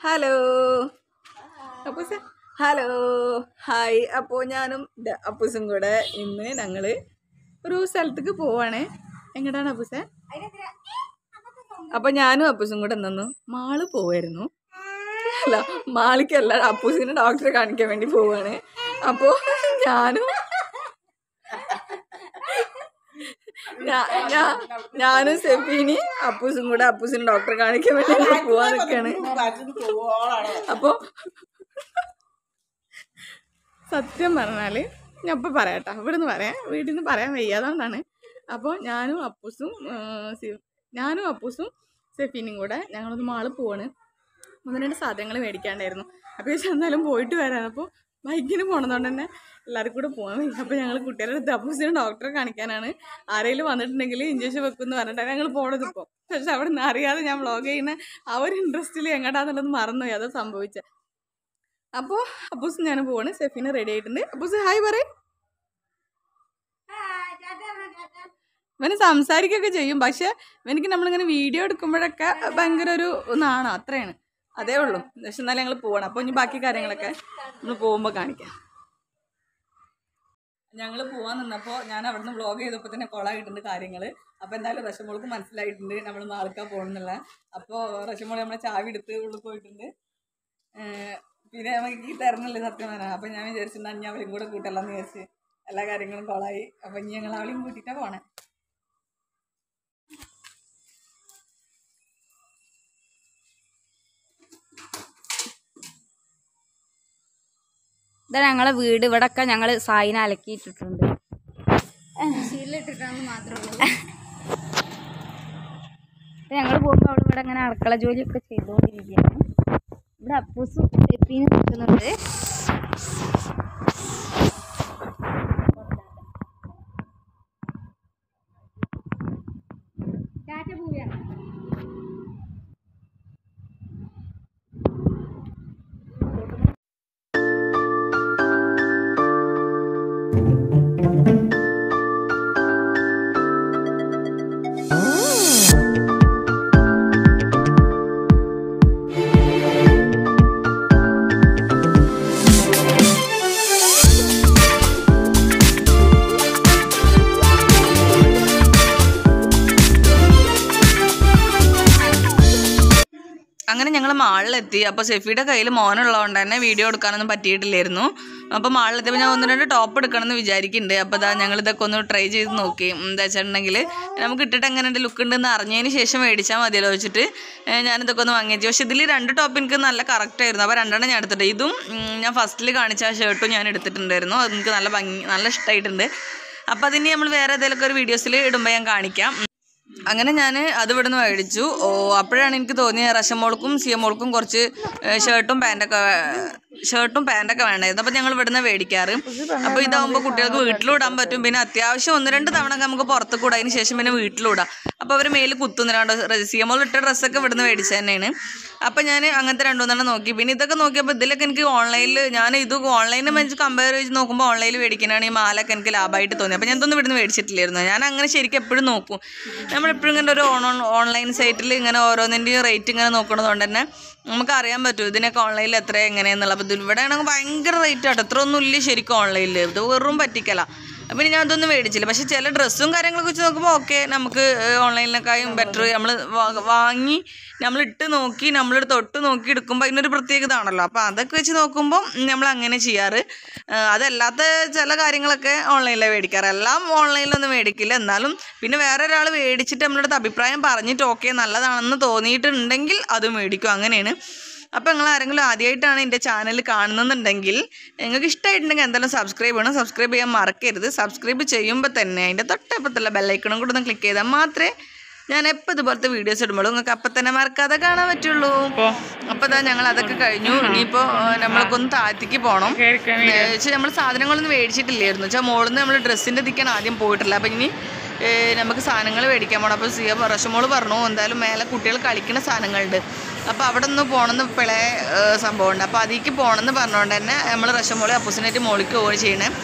Hello അപ്പൂസ hello hi അപ്പോൾ ഞാനും ദാ അപ്പൂസും കൂടെ ഇന്ന് ഞങ്ങൾ ഒരു സ്ഥലത്തേക്ക് പോവാണ് എങ്ങോട്ടാണ് അപ്പൂസ അപ്പോൾ ഞാനും അപ്പൂസും കൂടെ നിന്നു മാള് പോവായിരുന്നു അല്ല മാളിക്കല്ല അപ്പൂസിന് ഡോക്ടറെ കാണിക്കാൻ വേണ്ടി പോവാണ് അപ്പോൾ ഞാനും ഞാ- ഞാ- ഞാനും സെഫീനി അപ്പൂസും കൂടെ അപ്പൂസിന് ഡോക്ടറെ കാണിക്കാൻ വേണ്ടി അങ്ങോട്ട് പോവാൻ നിൽക്കാണ് അപ്പോൾ സത്യം പറഞ്ഞാൽ ഞാൻ ഇപ്പം പറയാട്ടോ ഇവിടെ നിന്ന് പറയാം വീട്ടിൽ നിന്ന് പറയാൻ വയ്യാതാണ് അപ്പോൾ ഞാനും അപ്പൂസും ആ, സി- ഞാനും അപ്പൂസും സെഫീനും കൂടെ ഞങ്ങളൊന്ന് മാള് പോവാണ് ഒന്ന് രണ്ട് സാധനങ്ങൾ മേടിക്കാണ്ടായിരുന്നു അപ്പോൾ പക്ഷെ എന്നാലും പോയിട്ട് വരാൻ അപ്പോൾ ബൈക്കിന് പോണതുകൊണ്ട് തന്നെ എല്ലാവർക്കും കൂടെ പോകാൻ വയ്യ അപ്പോൾ ഞങ്ങൾ കുട്ടികളുടെ അടുത്ത് അപ്പൂസിന് ഡോക്ടറെ കാണിക്കാനാണ് ആരെങ്കിലും വന്നിട്ടുണ്ടെങ്കിൽ ഇഞ്ചക്ഷൻ വെക്കുമെന്ന് പറഞ്ഞിട്ടാണ് ഞങ്ങൾ പോണത് ഇപ്പോൾ പക്ഷെ അവിടെ നിന്ന് അറിയാതെ ഞാൻ വ്ളോഗ് ചെയ്യുന്ന ആ ഒരു ഇൻട്രസ്റ്റിൽ എങ്ങോട്ടാന്നുള്ളത് മറന്നുപോയി അതാ സംഭവിച്ചത് അപ്പോൾ അപ്പൂസ് ഞാൻ പോവാണ് സെഫീന് റെഡി ആയിട്ടുണ്ട് അപ്പൂസ് ഹായ് പറയും ഇവന് സംസാരിക്കുകയൊക്കെ ചെയ്യും പക്ഷെ ഇവനിക്ക് നമ്മളിങ്ങനെ വീഡിയോ എടുക്കുമ്പോഴൊക്കെ ഭയങ്കര ഒരു നാണം അത്രയാണ് അതേ ഉള്ളൂ പക്ഷെ എന്നാലും ഞങ്ങൾ പോകണം അപ്പോൾ ഇനി ബാക്കി കാര്യങ്ങളൊക്കെ നമ്മൾ പോകുമ്പോൾ കാണിക്കാം ഞങ്ങൾ പോകാൻ നിന്നപ്പോൾ ഞാൻ അവിടെ നിന്ന് വ്ളോഗ് ചെയ്തപ്പോൾ തന്നെ കൊളായിട്ടുണ്ട് കാര്യങ്ങൾ അപ്പോൾ എന്തായാലും റഷമോൾക്ക് മനസ്സിലായിട്ടുണ്ട് നമ്മൾ മാൾക്കാ പോകണമെന്നുള്ള അപ്പോൾ റഷമോൾ നമ്മളെ ചാവി എടുത്ത് ഉള്ളിൽ പോയിട്ടുണ്ട് ഏഹ് പിന്നെ നമുക്ക് ഈ തരുന്നില്ലേ സത്യം പറഞ്ഞാൽ അപ്പം ഞാൻ വിചാരിച്ചിട്ടുണ്ടാ ഞാൻ അവരും കൂടെ കൂട്ടല്ലോ എന്ന് വിചാരിച്ച് എല്ലാ കാര്യങ്ങളും കൊളായി അപ്പം ഇനി ഞങ്ങൾ അവളെയും കൂട്ടിയിട്ടാണ് പോണേ ഇതാ ഞങ്ങളെ വീട് ഇവിടൊക്കെ ഞങ്ങള് സായിനെ അലക്കിയിട്ടിട്ടുണ്ട് ഞങ്ങൾ പോകുമ്പോൾ അവിടെ ഇവിടെ ഇങ്ങനെ അടുക്കള ജോലിയൊക്കെ ചെയ്തുകൊണ്ടിരിക്കുകയാണ് ഇവിടെ അപ്പൂസും പെപ്പീനും നിൽക്കുന്നുണ്ട് അങ്ങനെ ഞങ്ങൾ മാളിലെത്തി അപ്പോൾ ഷെഫിയുടെ കയ്യിൽ മോനുള്ളതുകൊണ്ട് തന്നെ വീഡിയോ എടുക്കാനൊന്നും പറ്റിയിട്ടില്ലായിരുന്നു അപ്പോൾ മാളിലെത്തിയപ്പോൾ ഞാൻ ഒന്ന് രണ്ട് ടോപ്പ് എടുക്കണമെന്ന് വിചാരിക്കുന്നുണ്ട് അപ്പോൾ ഇതാ ഞങ്ങൾ ഇതൊക്കെ ഒന്ന് ട്രൈ ചെയ്ത് നോക്കി എന്താ വെച്ചിട്ടുണ്ടെങ്കിൽ നമുക്ക് ഇട്ടിട്ട് എങ്ങനെ എൻ്റെ ലുക്ക് ഉണ്ടെന്ന് അറിഞ്ഞതിന് ശേഷം മേടിച്ചാൽ മതിയല്ലോ വെച്ചിട്ട് ഏഹ് ഞാനിതൊക്കെ ഒന്ന് വാങ്ങിച്ചു പക്ഷേ ഇതിൽ രണ്ട് ടോപ്പ് എനിക്ക് നല്ല കറക്റ്റ് ആയിരുന്നു അപ്പോൾ രണ്ടെണ്ണം ഞാൻ എടുത്തിട്ട് ഇതും ഉം, ഞാൻ ഫസ്റ്റിൽ കാണിച്ച ആ ഷർട്ടും ഞാൻ എടുത്തിട്ടുണ്ടായിരുന്നു അത് എനിക്ക് നല്ല ഭംഗി നല്ല ഇഷ്ടമായിട്ടുണ്ട് അപ്പോൾ അതിന് നമ്മൾ വേറെ ഏതെങ്കിലുമൊക്കെ ഒരു വീഡിയോസിൽ ഇടുമ്പോൾ ഞാൻ കാണിക്കാം അങ്ങനെ ഞാൻ അത് ഇവിടുന്ന് മേടിച്ചു ഓ അപ്പോഴാണ് എനിക്ക് തോന്നിയത് റഷമോൾക്കും സിയമോൾക്കും കുറച്ച് ഏഹ്, ഷർട്ടും പാൻറ്റൊക്കെ ഷർട്ടും പാൻറ്റൊക്കെ വേണമായിരുന്നു അപ്പോൾ ഞങ്ങൾ ഇവിടുന്ന് മേടിക്കാറ് അപ്പോൾ ഇതാകുമ്പോൾ കുട്ടികൾക്ക് വീട്ടിലും ഇടാൻ പറ്റും പിന്നെ അത്യാവശ്യം ഒന്ന് രണ്ട് തവണ നമുക്ക് പുറത്ത് കൂടാ അതിന് ശേഷം പിന്നെ വീട്ടിലും ഇടാം അപ്പോൾ അവർ മേലിൽ കുത്തുന്നില്ലാണ്ട് സിയമോൾ ഇട്ട ഡ്രസ്സൊക്കെ ഇവിടുന്ന് മേടിച്ചത് തന്നെയാണ് അപ്പോൾ ഞാൻ അങ്ങനത്തെ രണ്ടു മൂന്നെണ്ണം നോക്കി പിന്നെ ഇതൊക്കെ നോക്കിയപ്പോൾ ഇതിലൊക്കെ എനിക്ക് ഓൺലൈനിൽ ഞാൻ ഇത് ഓൺലൈനിൽ വെച്ച് കമ്പയർ ചെയ്ത് നോക്കുമ്പോൾ ഓൺലൈനിൽ മേടിക്കാനാണ് ഈ മാലൊക്കെ എനിക്ക് ലാഭമായിട്ട് തോന്നി അപ്പോൾ ഞാൻ ഇതൊന്നും ഇവിടുന്ന് മേടിച്ചിട്ടില്ലായിരുന്നു ഞാൻ അങ്ങനെ ശരിക്കും എപ്പോഴും നോക്കും നമ്മളെപ്പോഴും ഇങ്ങനെ ഒരു ഓൺ ഓൺലൈൻ സൈറ്റിൽ ഇങ്ങനെ ഓരോന്നിൻ്റെയും റേറ്റ് ഇങ്ങനെ നോക്കണതുകൊണ്ട് തന്നെ നമുക്ക് അറിയാൻ പറ്റും ഇതിനൊക്കെ ഓൺലൈനിൽ എത്ര എങ്ങനെയെന്നുള്ളത് അപ്പോൾ ഇത് ഇവിടെ ആണെങ്കിൽ ഭയങ്കര റേറ്റ് ആട്ടോ എത്ര ഒന്നും ഇല്ല ശരിക്കും ഓൺലൈനിൽ ഇത് വെറും പറ്റിക്കല പിന്നെ ഞാൻ അതൊന്നും മേടിച്ചില്ല പക്ഷേ ചില ഡ്രസ്സും കാര്യങ്ങളൊക്കെ വെച്ച് നോക്കുമ്പോൾ ഓക്കെ നമുക്ക് ഓൺലൈനിനേക്കാളും ബെറ്റർ നമ്മൾ വാങ്ങി നമ്മൾ ഇട്ട് നോക്കി നമ്മൾ തൊട്ട് നോക്കി എടുക്കുമ്പോൾ അതിനൊരു പ്രത്യേകത ആണല്ലോ അപ്പോൾ അതൊക്കെ വെച്ച് നോക്കുമ്പോൾ നമ്മൾ അങ്ങനെ ചെയ്യാറ് ആ, അതല്ലാത്ത ചില കാര്യങ്ങളൊക്കെ ഓൺലൈനിലാണ് മേടിക്കാറ് എല്ലാം ഓൺലൈനിലൊന്നും മേടിക്കില്ല എന്നാലും പിന്നെ വേറെ ഒരാൾ മേടിച്ചിട്ട് നമ്മളുടെ അടുത്ത് അഭിപ്രായം പറഞ്ഞിട്ട് ഓക്കെ നല്ലതാണെന്ന് തോന്നിയിട്ടുണ്ടെങ്കിൽ അത് മേടിക്കും അങ്ങനെയാണ് അപ്പോൾ നിങ്ങൾ ആരെങ്കിലും ആദ്യമായിട്ടാണ് എൻ്റെ ചാനൽ കാണുന്നുണ്ടെങ്കിൽ നിങ്ങൾക്ക് ഇഷ്ടമായിട്ടുണ്ടെങ്കിൽ എന്തായാലും സബ്സ്ക്രൈബ് ചെയ്യണം സബ്സ്ക്രൈബ് ചെയ്യാൻ മറക്കരുത് സബ്സ്ക്രൈബ് ചെയ്യുമ്പോൾ തന്നെ അതിൻ്റെ തൊട്ടപ്പത്തുള്ള ബെല്ലൈക്കണും കൂടെ ഒന്ന് ക്ലിക്ക് ചെയ്താൽ മാത്രമേ ഞാൻ എപ്പോൾ ഇതുപോലത്തെ വീഡിയോസ് ഇടുമ്പോഴും നിങ്ങൾക്ക് അപ്പം തന്നെ മറക്കാതെ കാണാൻ പറ്റുള്ളൂ അപ്പോൾ ഇതാ ഞങ്ങൾ അതൊക്കെ കഴിഞ്ഞു ഇനിയിപ്പോൾ നമ്മൾക്ക് ഒന്ന് താഴത്തേക്ക് പോകണം വെച്ചാൽ നമ്മൾ സാധനങ്ങളൊന്നും മേടിച്ചിട്ടില്ലായിരുന്നു വെച്ചാൽ മുകളിൽ നിന്ന് നമ്മൾ ഡ്രസ്സിൻ്റെ ദിക്കാണ് ആദ്യം പോയിട്ടില്ല അപ്പം ഇനി ഏഹ് നമുക്ക് സാധനങ്ങൾ മേടിക്കാൻ പോകണം അപ്പോൾ സിയ റഷമോള് പറഞ്ഞു എന്തായാലും മേലെ കുട്ടികൾ കളിക്കുന്ന സാധനങ്ങളുണ്ട് അപ്പോൾ അവിടെ ഒന്ന് പോകണമെന്ന് പിളയ സംഭവമുണ്ട് അപ്പോൾ അതിലേക്ക് പോകണമെന്ന് പറഞ്ഞുകൊണ്ട് തന്നെ നമ്മൾ റഷമോളെ അപ്പൂസിനായിട്ട് മോളിക്ക് പോവുകയാണ് ചെയ്യണേ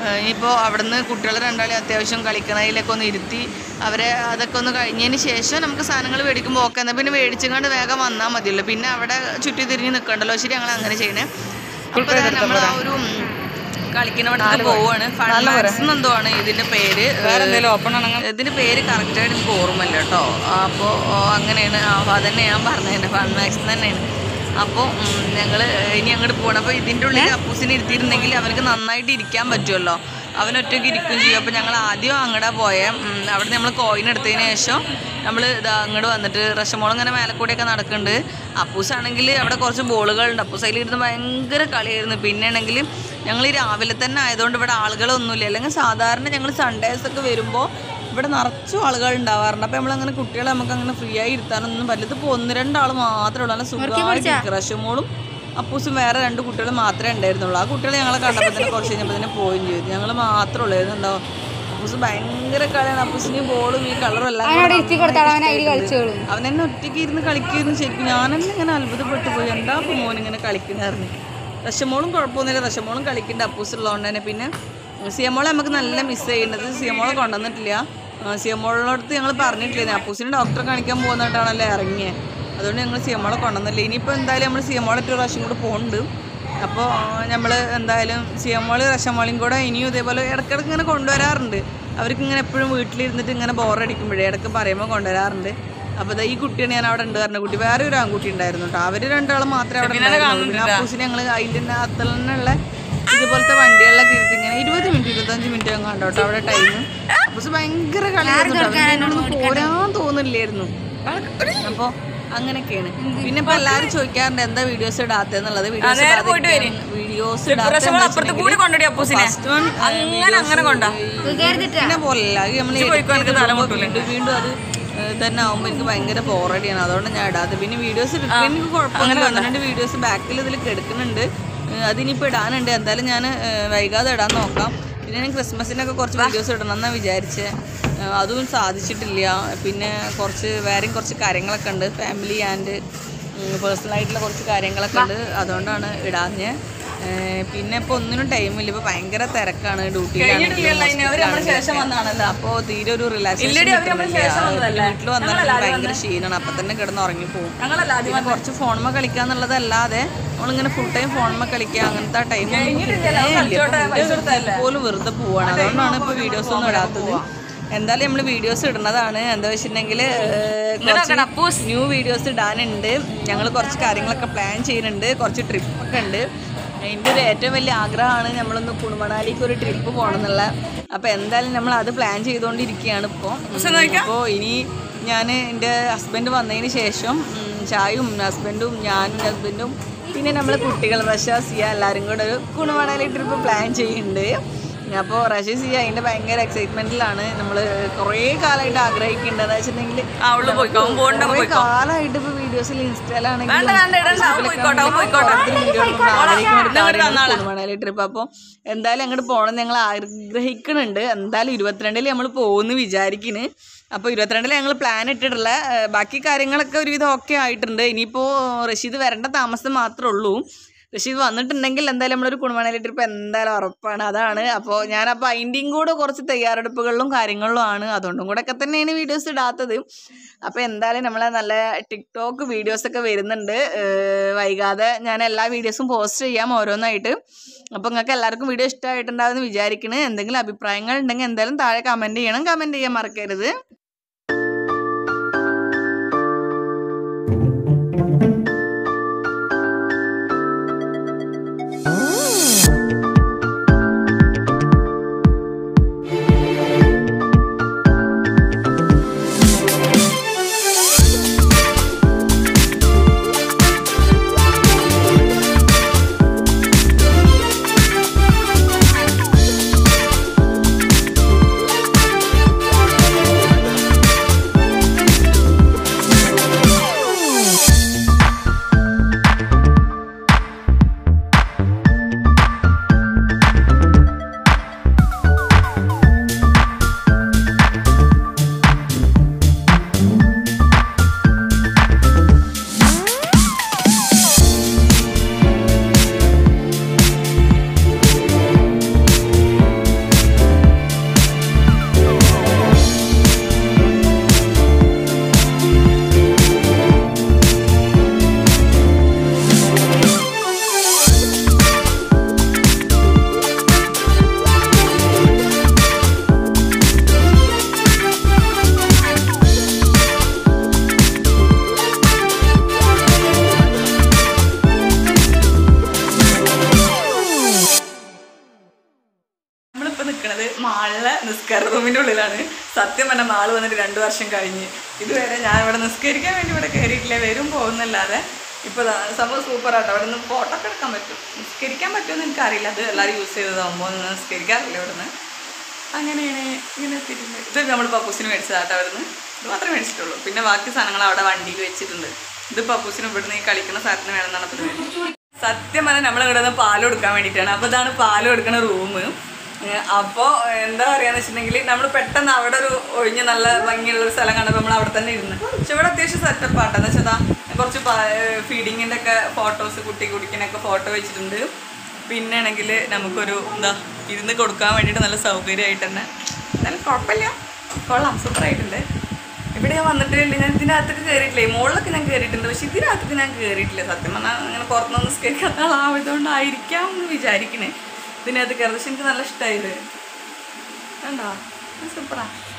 ഇനിയിപ്പോൾ അവിടുന്ന് കുട്ടികൾ രണ്ടാളെ അത്യാവശ്യം കളിക്കണതിലൊക്കെ ഒന്ന് ഇരുത്തി അവരെ അതൊക്കെ ഒന്ന് കഴിഞ്ഞതിന് ശേഷം നമുക്ക് സാധനങ്ങൾ മേടിക്കുമ്പോൾ ഓക്കെ എന്നാൽ പിന്നെ മേടിച്ചുകൊണ്ട് വേഗം വന്നാൽ മതിയല്ലോ പിന്നെ അവിടെ ചുറ്റി തിരിഞ്ഞ് നിൽക്കണ്ടല്ലോ ശരി ഞങ്ങൾ അങ്ങനെ ചെയ്യണേ അപ്പോൾ നമ്മൾ ആ ഒരു ഉം, കളിക്കണവിടത്തേക്ക് പോവാണ് ഫൺമാക്സ് എന്തോ ആണ് ഇതിന്റെ പേര് വേറെ എന്തെങ്കിലും ഓപ്പൺ ആണെങ്കിൽ ഇതിന്റെ പേര് കറക്റ്റായിട്ട് എനിക്ക് ഓർമ്മയില്ല കേട്ടോ അപ്പോൾ അങ്ങനെയാണ് ആ, അപ്പോൾ അതന്നെ ഞാൻ പറഞ്ഞത് ഫൺമാക്സ് തന്നെയാണ് അപ്പോൾ ഞങ്ങൾ ഇനി അങ്ങോട്ട് പോകണം അപ്പോൾ ഇതിൻ്റെ ഉള്ളിൽ അപ്പൂസിനെ ഇരുത്തിയിരുന്നെങ്കിൽ അവനക്ക് നന്നായിട്ട് ഇരിക്കാൻ പറ്റുമല്ലോ അവൻ ഒറ്റയ്ക്ക് ഇരിക്കും ചെയ്യും അപ്പോൾ ഞങ്ങൾ ആദ്യം അങ്ങോട്ടാ പോയേ ഉം, അവിടെ നമ്മൾ കോയിൻ എടുത്തതിന് ശേഷം നമ്മൾ ഇതാ അങ്ങോട്ട് വന്നിട്ട് റഷമോൾ ഇങ്ങനെ മേലെ കൂടെയൊക്കെ നടക്കുന്നുണ്ട് അപ്പൂസാണെങ്കിൽ അവിടെ കുറച്ച് ബോളുകളുണ്ട് അപ്പൂസ് അതിലിരുന്ന് ഭയങ്കര കളിയായിരുന്നു പിന്നെ ആണെങ്കിൽ ഞങ്ങൾ ഈ രാവിലെ തന്നെ ആയതുകൊണ്ട് ഇവിടെ ആളുകളൊന്നുമില്ല അല്ലെങ്കിൽ സാധാരണ ഞങ്ങൾ സൺഡേസ് ഒക്കെ വരുമ്പോൾ ഇവിടെ നിറച്ചും ആളുകൾ ഉണ്ടാവാറുണ്ട് അപ്പോൾ നമ്മളങ്ങനെ കുട്ടികളെ നമുക്ക് അങ്ങനെ ഫ്രീ ആയി ഇരുത്താനൊന്നും പറ്റില്ല ഇതിപ്പോൾ ഒന്ന് രണ്ടാൾ മാത്രമേ ഉള്ളൂ നല്ല സുഖമായിട്ട് റഷമോളും അപ്പൂസും വേറെ രണ്ട് കുട്ടികൾ മാത്രമേ ഉണ്ടായിരുന്നുള്ളൂ ആ കുട്ടികൾ ഞങ്ങളെ കണ്ടപ്പോൾ തന്നെ കുറച്ച് കഴിഞ്ഞപ്പോൾ തന്നെ പോവുകയും ചെയ്തു ഞങ്ങൾ മാത്രമേ ഉള്ളായിരുന്നു എന്താ അപ്പൂസ് ഭയങ്കര കളിയാണ് അപ്പൂസിന് ഈ ബോളും ഈ കളറും എല്ലാം കൂടെ അവനവിടെ ഇരുത്തി കൊടുത്താൽ അവൻ അതിൽ ഇഷ്ടമായിട്ടുണ്ട്. കളിച്ചോളും അവൻ എന്നെ ഒറ്റയ്ക്ക് ഇരുന്ന് കളിക്കുമായിരുന്നു ശരിക്കും ഞാനെന്നെ ഇങ്ങനെ അത്ഭുതപ്പെട്ടു പോയി എന്താ അപ്പോൾ മോൻ ഇങ്ങനെ കളിക്കണായിരുന്നു ദശമോളും കുഴപ്പമൊന്നുമില്ല ദശമോളും കളിക്കുന്നുണ്ട് അപ്പൂസ് ഉള്ളതുകൊണ്ട് തന്നെ പിന്നെ സിയമോളെ നമുക്ക് നല്ല മിസ് ചെയ്യുന്നത് സിയമോളെ കൊണ്ടുവന്നിട്ടില്ല സിയമോളിനടുത്ത് ഞങ്ങൾ പറഞ്ഞിട്ടില്ല അപ്പൂസിന് ഡോക്ടറെ കാണിക്കാൻ പോകുന്നിട്ടാണല്ലോ ഇറങ്ങിയത് അതുകൊണ്ട് ഞങ്ങൾ സിയമോളെ കൊണ്ടുവന്നില്ല ഇനിയിപ്പോൾ എന്തായാലും നമ്മൾ സിയമോളെ ഒരു പ്രാവശ്യം കൂടെ പോകുന്നുണ്ട് അപ്പോൾ നമ്മൾ എന്തായാലും സിയമോളി റഷമോളിയും കൂടെ ഇനിയും ഇതേപോലെ ഇടയ്ക്കിടയ്ക്ക് ഇങ്ങനെ കൊണ്ടുവരാറുണ്ട് അവർക്ക് ഇങ്ങനെ എപ്പോഴും വീട്ടിലിരുന്നിട്ട് ഇങ്ങനെ ബോറടിക്കുമ്പോഴേ ഇടയ്ക്ക് പറയുമ്പോൾ കൊണ്ടുവരാറുണ്ട് അപ്പോൾ ദാ ഈ കുട്ടിയാണ് ഞാൻ അവിടെ ഉണ്ട് പറഞ്ഞ കുട്ടി വേറെ ഒരു ആൺകുട്ടി ഉണ്ടായിരുന്നു കേട്ടോ അവർ രണ്ടാളും മാത്രമേ അവിടെ ഉണ്ടായിരുന്നുള്ളൂ പിന്നെ അപ്പൂസിന് ഞങ്ങൾ അതിൻ്റെ അകത്തിൽ തന്നെയുള്ള ഇതുപോലത്തെ വണ്ടികളിലൊക്കെ ഇരുത്തി ഇങ്ങനെ ഇരുപത് മിനിറ്റ് ഇരുപത്തഞ്ച് മിനിറ്റ് അങ്ങ് കണ്ടോ കേട്ടോ അവിടെ ടൈം അപ്പൂസ് ഭയങ്കര കളിയായിരുന്നു കേട്ടോ. അവന് എന്നോടൊന്നും പോരാൻ തോന്നില്ലായിരുന്നു അപ്പോൾ അങ്ങനെയൊക്കെയാണ് പിന്നെ ഇപ്പൊ എല്ലാരും ചോദിക്കാറുണ്ട് എന്താ വീഡിയോസ് ഇടാത്തെന്നുള്ളത് വീഡിയോസ് വീഡിയോസ് അപ്പുറത്ത് കൂടി കൊണ്ടുപോയി അപ്പൂസിനെ അങ്ങനെ അങ്ങനെ കൊണ്ടാ കയറിട്ടാ പോലല്ല അത് നമ്മൾ വീണ്ടും വീണ്ടും അത് ഏഹ് തന്നെ ആവുമ്പോൾ എനിക്ക് ഭയങ്കര ബോറടിയാണ് അതുകൊണ്ട് ഞാൻ ഇടാത്തത് പിന്നെ വീഡിയോസ് എടുക്കാൻ എനിക്ക് കുഴപ്പമൊന്നുമില്ല ഒന്ന് രണ്ട് വീഡിയോസ് ബാക്കിൽ ഇതിൽ കിടക്കുന്നുണ്ട് ഏഹ് അതിനിപ്പോൾ ഇടാനുണ്ട് എന്തായാലും ഞാൻ വൈകാതെ ഇടാൻ നോക്കാം പിന്നെ ഞാൻ ക്രിസ്മസിനൊക്കെ കുറച്ച് വീഡിയോസ് ഇടണം എന്നാണ് വിചാരിച്ചത് ഏഹ് അതും സാധിച്ചിട്ടില്ല പിന്നെ കുറച്ച് വേറെയും കുറച്ച് കാര്യങ്ങളൊക്കെ ഉണ്ട് ഫാമിലി ആൻഡ് പേഴ്സണൽ ആയിട്ടുള്ള കുറച്ച് കാര്യങ്ങളൊക്കെ ഉണ്ട് അതുകൊണ്ടാണ് ഇടാഞ്ഞ് ഏഹ് പിന്നെ ഇപ്പൊ ഒന്നിനും ടൈമില്ല ഇപ്പൊ ഭയങ്കര തിരക്കാണ് ഡ്യൂട്ടിയിലാണെങ്കിലും ശേഷം വന്നാണല്ലോ അപ്പൊ തീരെ ഒരു റിലാക്സേഷൻ വീട്ടിൽ വന്നാൽ ഭയങ്കര ക്ഷീണാണ് അപ്പൊ തന്നെ കിടന്ന് ഉറങ്ങി പോകും പിന്നെ കുറച്ച് ഫോണുമ്മ കളിക്കാന്നുള്ളതല്ലാതെ നമ്മളിങ്ങനെ ഫുൾ ടൈം ഫോണുമ്മ കളിക്കുക അങ്ങനത്തെ ടൈം പോലും വെറുതെ പോവാണ് അതുകൊണ്ടാണ് ഇപ്പൊ വീഡിയോസ് ഒന്നും ഇടാത്തത് എന്തായാലും നമ്മൾ വീഡിയോസ് ഇടുന്നതാണ് എന്താ വെച്ചിട്ടുണ്ടെങ്കിൽ ന്യൂ വീഡിയോസ് ഇടാനുണ്ട് ഞങ്ങൾ കുറച്ച് കാര്യങ്ങളൊക്കെ പ്ലാൻ ചെയ്യുന്നുണ്ട് കുറച്ച് ട്രിപ്പൊക്കെ ഉണ്ട് എൻ്റെ ഒരു ഏറ്റവും വലിയ ആഗ്രഹമാണ് നമ്മളൊന്ന് കുണുമണാലിക്ക് ഒരു ട്രിപ്പ് പോകണം എന്നുള്ള അപ്പോൾ എന്തായാലും നമ്മൾ അത് പ്ലാൻ ചെയ്തുകൊണ്ടിരിക്കുകയാണ് ഇപ്പോൾ അപ്പോൾ ഇനി ഞാൻ എൻ്റെ ഹസ്ബൻഡ് വന്നതിന് ശേഷം ഉം, ചായയും ഹസ്ബൻഡും ഞാനും ഹസ്ബൻഡും പിന്നെ നമ്മളെ കുട്ടികൾ റഷ സിയ എല്ലാവരും കൂടെ ഒരു കുണുമണാലി ട്രിപ്പ് പ്ലാൻ ചെയ്യുന്നുണ്ട് അപ്പോൾ റഷീ സിയ അതിൻ്റെ ഭയങ്കര എക്സൈറ്റ്മെൻറ്റിലാണ് നമ്മൾ കുറേ കാലമായിട്ട് ആഗ്രഹിക്കേണ്ടത് എന്ന് വെച്ചിട്ടുണ്ടെങ്കിൽ കുറേ കാലമായിട്ട് ഇപ്പോൾ വീഡിയോസിൽ ഇൻസ്റ്റാലാണെങ്കിൽ ട്രിപ്പ് അപ്പോൾ എന്തായാലും അങ്ങോട്ട് പോകണം ഞങ്ങൾ ആഗ്രഹിക്കുന്നുണ്ട് എന്തായാലും ഇരുപത്തിരണ്ടിൽ നമ്മൾ പോകുമെന്ന് വിചാരിക്കുന്നു അപ്പോൾ ഇരുപത്തിരണ്ടിൽ ഞങ്ങൾ പ്ലാൻ ഇട്ടിട്ടുള്ള ഏഹ്, ബാക്കി കാര്യങ്ങളൊക്കെ ഒരുവിധം ഓക്കെ ആയിട്ടുണ്ട് ഇനിയിപ്പോൾ റഷീദ് വരേണ്ട താമസം മാത്രമേ ഉള്ളൂ റഷീദ് വന്നിട്ടുണ്ടെങ്കിൽ എന്തായാലും നമ്മളൊരു കുണുമണലി ട്രിപ്പ് എന്തായാലും ഉറപ്പാണ് അതാണ് അപ്പോൾ ഞാനപ്പോൾ അതിൻ്റെയും കൂടെ കുറച്ച് തയ്യാറെടുപ്പുകളിലും കാര്യങ്ങളിലും ആണ് അതുകൊണ്ടും കൂടെ ഒക്കെ തന്നെയാണ് വീഡിയോസ് ഇടാത്തത് അപ്പോൾ എന്തായാലും നമ്മളെ നല്ല ടിക്ടോക്ക് വീഡിയോസൊക്കെ വരുന്നുണ്ട് ഏഹ് വൈകാതെ ഞാൻ എല്ലാ വീഡിയോസും പോസ്റ്റ് ചെയ്യാം ഓരോന്നായിട്ട് അപ്പോൾ നിങ്ങൾക്ക് എല്ലാവർക്കും വീഡിയോ ഇഷ്ടമായിട്ടുണ്ടാവുമെന്ന് വിചാരിക്കണ് എന്തെങ്കിലും അഭിപ്രായങ്ങൾ ഉണ്ടെങ്കിൽ എന്തായാലും താഴെ കമൻറ്റ് ചെയ്യണം കമൻറ്റ് ചെയ്യാൻ മറക്കരുത് ഉള്ളത് മാളിലെ നിസ്കാര റൂമിൻ്റെ ഉള്ളിലാണ് സത്യം പറഞ്ഞ മാള് വന്നിട്ട് രണ്ട് വർഷം കഴിഞ്ഞ് ഇതുവരെ ഞാൻ ഇവിടെ നിസ്കരിക്കാൻ വേണ്ടി ഇവിടെ കയറിയിട്ടില്ല വരും പോകുന്നല്ലാതെ ഇപ്പോൾ സംഭവം സൂപ്പറാട്ടോ അവിടെ നിന്ന് ഫോട്ടോ ഒക്കെ എടുക്കാൻ പറ്റും നിസ്കരിക്കാൻ പറ്റുമെന്ന് എനിക്കറിയില്ല അത് എല്ലാവരും യൂസ് ചെയ്തതാകുമ്പോൾ നിസ്കരിക്കാറില്ല ഇവിടെ നിന്ന് അങ്ങനെയാണ് ഇങ്ങനെ എത്തിയിട്ടുണ്ട് ഇത് നമ്മൾ പപ്പൂസിന് മേടിച്ചതാട്ടോ അവിടുന്ന് ഇത് മാത്രമേ മേടിച്ചിട്ടുള്ളൂ പിന്നെ ബാക്കി സാധനങ്ങൾ അവിടെ വണ്ടിയിൽ വെച്ചിട്ടുണ്ട് ഇത് പപ്പൂസിന് ഇവിടുന്ന് ഈ കളിക്കുന്ന സാധനം വേണമെന്നാണ് അപ്പോൾ ഇത് മേടിച്ചത്. സത്യം പറഞ്ഞാൽ നമ്മൾ ഇവിടെ നിന്ന് പാൽ കൊടുക്കാൻ വേണ്ടിയിട്ടാണ് അപ്പോൾ ഇതാണ് പാൽ കൊടുക്കുന്ന റൂം അപ്പോൾ എന്താ പറയാന്ന് വെച്ചിട്ടുണ്ടെങ്കിൽ നമ്മൾ പെട്ടെന്ന് അവിടെ ഒരു ഒഴിഞ്ഞ നല്ല ഭംഗിയുള്ള ഒരു സ്ഥലം കണ്ടപ്പോൾ നമ്മൾ അവിടെ തന്നെ ഇരുന്ന് പക്ഷെ ഇവിടെ അത്യാവശ്യം സെറ്റപ്പ് ആട്ടെന്ന് വെച്ചാൽ ദാ കുറച്ച് ഫീഡിങ്ങിൻ്റെ ഒക്കെ ഫോട്ടോസ് കുട്ടി കുടിക്കാനൊക്കെ ഫോട്ടോ വെച്ചിട്ടുണ്ട് പിന്നെ ആണെങ്കിൽ നമുക്കൊരു എന്താ ഇരുന്ന് കൊടുക്കാൻ വേണ്ടിയിട്ട് നല്ല സൗകര്യമായിട്ട് തന്നെ എന്നാലും കുഴപ്പമില്ല കൊള്ളാം സൂപ്പറായിട്ടുണ്ട് ഇവിടെ ഞാൻ വന്നിട്ടില്ല ഞാൻ ഇതിനകത്തൊക്കെ കയറിയിട്ടില്ലേ മുകളിലൊക്കെ ഞാൻ കയറിയിട്ടുണ്ട് പക്ഷെ ഇതിനകത്തൊക്കെ ഞാൻ കയറിയിട്ടില്ല സത്യം പറഞ്ഞാൽ അങ്ങനെ പുറത്തുനിന്ന് നിസ്കരിക്കാത്ത ആളായതുകൊണ്ടായിരിക്കാം എന്ന് വിചാരിക്കണേ ഇതിനകത്ത് കയറി പക്ഷെ എനിക്ക് നല്ല ഇഷ്ടമായത് കണ്ടോ സൂപ്പറാ